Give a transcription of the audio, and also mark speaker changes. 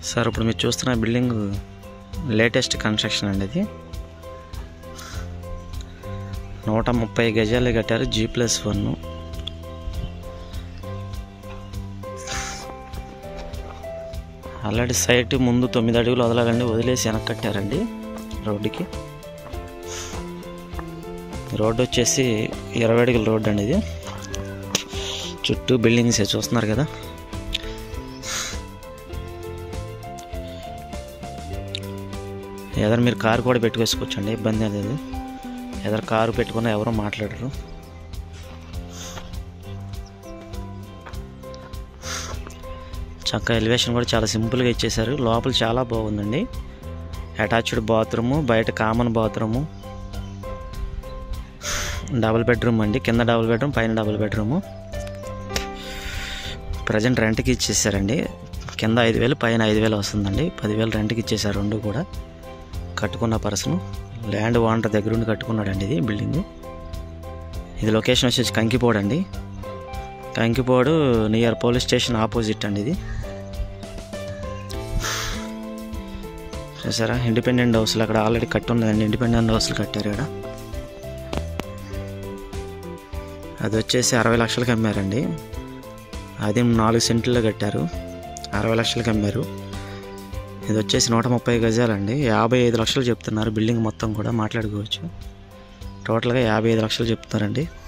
Speaker 1: sir ఇప్పుడు మీరు చూస్తున్న బిల్డింగ్ లేటెస్ట్ కన్స్ట్రక్షన్ అండి ఇది నూట ముప్పై గజాలు కట్టారు G plus one already site ముందు తొమ్మిది అడుగులు వదలాలండి వదిలేసి వెనక్కి కట్టారండి రోడ్డుకి రోడ్డు వచ్చేసి ఇరవై అడుగుల రోడ్డు అండి ఇది చుట్టూ బిల్డింగ్స్ చూస్తున్నారు కదా ఎదరు మీరు కారు కూడా పెట్టుకోవచ్చండి ఇబ్బంది అనేది ఎదరు కారు పెట్టుకున్నా ఎవరు మాట్లాడరు చక్క ఎలివేషన్ కూడా చాలా సింపుల్గా ఇచ్చేశారు లోపల చాలా బాగుందండి అటాచ్డ్ బాత్రూము బయట కామన్ బాత్రూము డబుల్ బెడ్రూమ్ అండి కింద డబుల్ బెడ్రూమ్ పైన డబుల్ బెడ్రూము ప్రజెంట్ రెంట్కి ఇచ్చేసారండి కింద ఐదు వేలు పైన ఐదు వేలు వస్తుందండి పదివేలు రెంట్కి ఇచ్చేసారు రెండు కూడా కట్టుకున్న పర్సన్ ల్యాండ్ ఓనర్ దగ్గర ఉండి కట్టుకున్నాడండి ఇది బిల్డింగ్ ఇది లొకేషన్ వచ్చేసి కంకిపోడు అండి Kankipadu near police station opposite అండి ఇది చూసారా ఇండిపెండెంట్ హౌస్లు అక్కడ ఆల్రెడీ కట్టి ఉన్నదండి ఇండిపెండెంట్ హౌస్లు కట్టారు ఇక్కడ అది వచ్చేసి అరవై లక్షలకి అమ్మారండి అది నాలుగు సెంట్లలో కట్టారు అరవై లక్షలకి అమ్మారు ఇది వచ్చేసి నూట ముప్పై గజాలండి యాభై ఐదు లక్షలు చెప్తున్నారు బిల్డింగ్ మొత్తం కూడా మాట్లాడుకోవచ్చు టోటల్గా యాభై ఐదు లక్షలు చెప్తున్నారండి